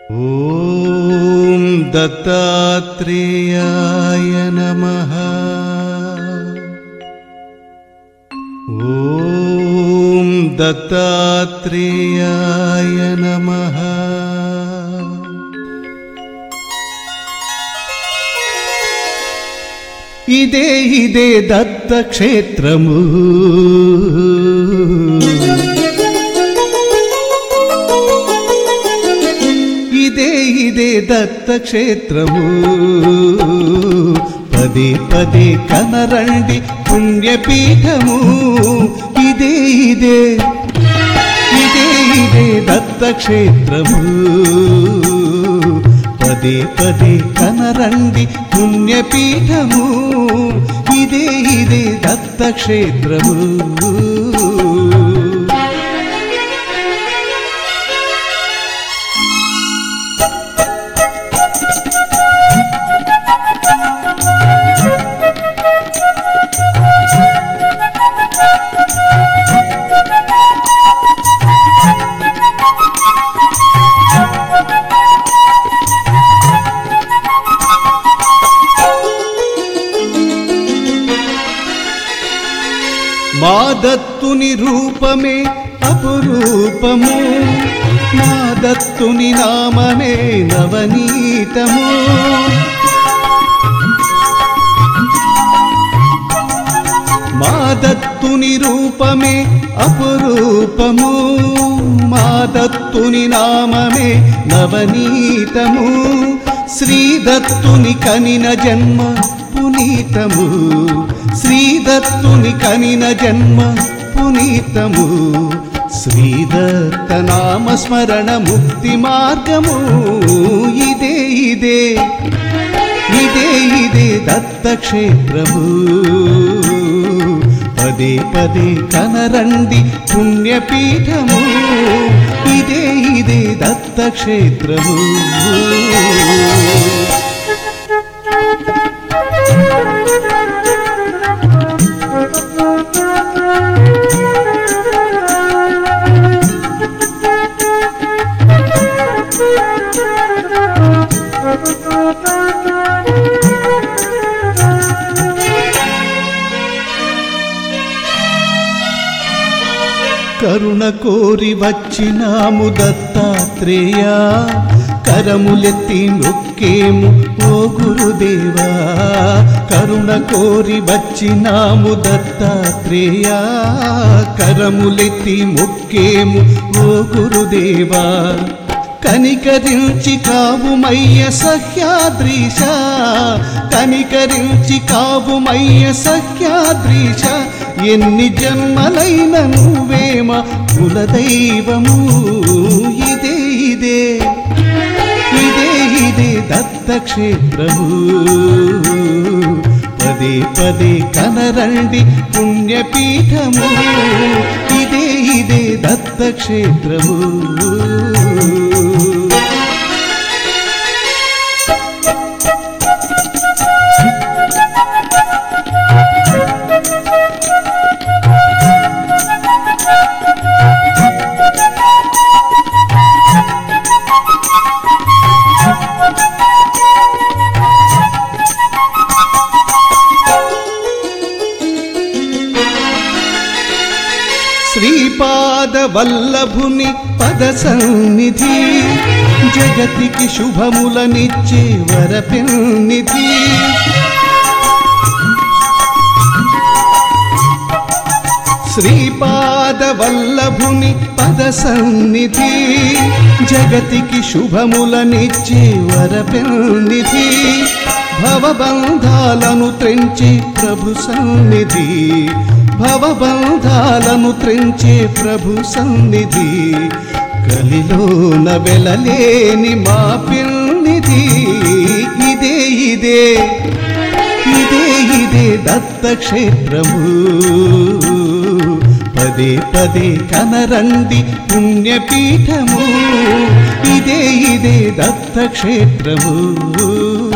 ॐ दत्तात्रेयाय नमः ॐ दत्तात्रेयाय नमः ఇదే ఇదే దత్తక్షేత్రము ఇదే ఇదే దత్తక్షేత్రము పదే పదే కనరండి పుణ్యపీఠము ఇదే ఇదే ఇదే ఇదే దత్తక్షేత్రము పదే పదే కనరండి పుణ్యపీఠము ఇదే ఇదే దత్తక్షేత్రము మా దత్తుని రూపమే అపురూపము మా దత్తుని నామమే నవనీతము మా దత్తుని రూపమే అపురూపము మా దత్తుని నామమే నవనీతము శ్రీదత్తుని కనిన జన్మ పునీతము శ్రీదత్తుని కనిన జన్మ పునీతము శ్రీదత్త నామ స్మరణ ముక్తి మార్గము ఇదే ఇదే ఇదే ఇదే దత్తక్షేత్రము పదే పదే కనరండి పుణ్యపీఠము ఇదే ఇదే దత్తక్షేత్రము కరుణ కోరి వచ్చినాము దత్తాత్రేయ కరములెత్తి నొక్కేము ఓ గురుదేవా కరుణ కోరి వచ్చినాము దత్తాత్రేయ కరములెత్తి మొక్కేము ఓ గురుదేవా కనికరించి కావుమయ్య సహ్యాద్రీశ కనికరించి కావుమయ్య సహ్యాద్రీశ ఎన్ని జన్మలైన నువ్వేమ కులదైవము ఇదే ఇదే ఇదే ఇదే దత్తక్షేత్రము పదే పదే కనరండి పుణ్యపీఠము ఇదే ఇదే దత్తక్షేత్రము శ్రీపాద వల్లభుని పద సన్నిధి జగతికి శుభములనిచ్చే వరపెన్నిధి శ్రీపాద వల్లభుని పద సన్నిధి జగతికి శుభములనిచ్చే వరపెన్నిధి భవబంధాలను త్రెంచే ప్రభు సన్నిధి భవబంధాలను త్రెంచే ప్రభు సన్నిధి కలిలోన వెలలేని మా పిన్నిధి ఇదే ఇదే ఇదే ఇదే దత్తక్షేత్రము పదే పదే కనరండి పుణ్యపీఠము ఇదే ఇదే దత్తక్షేత్రము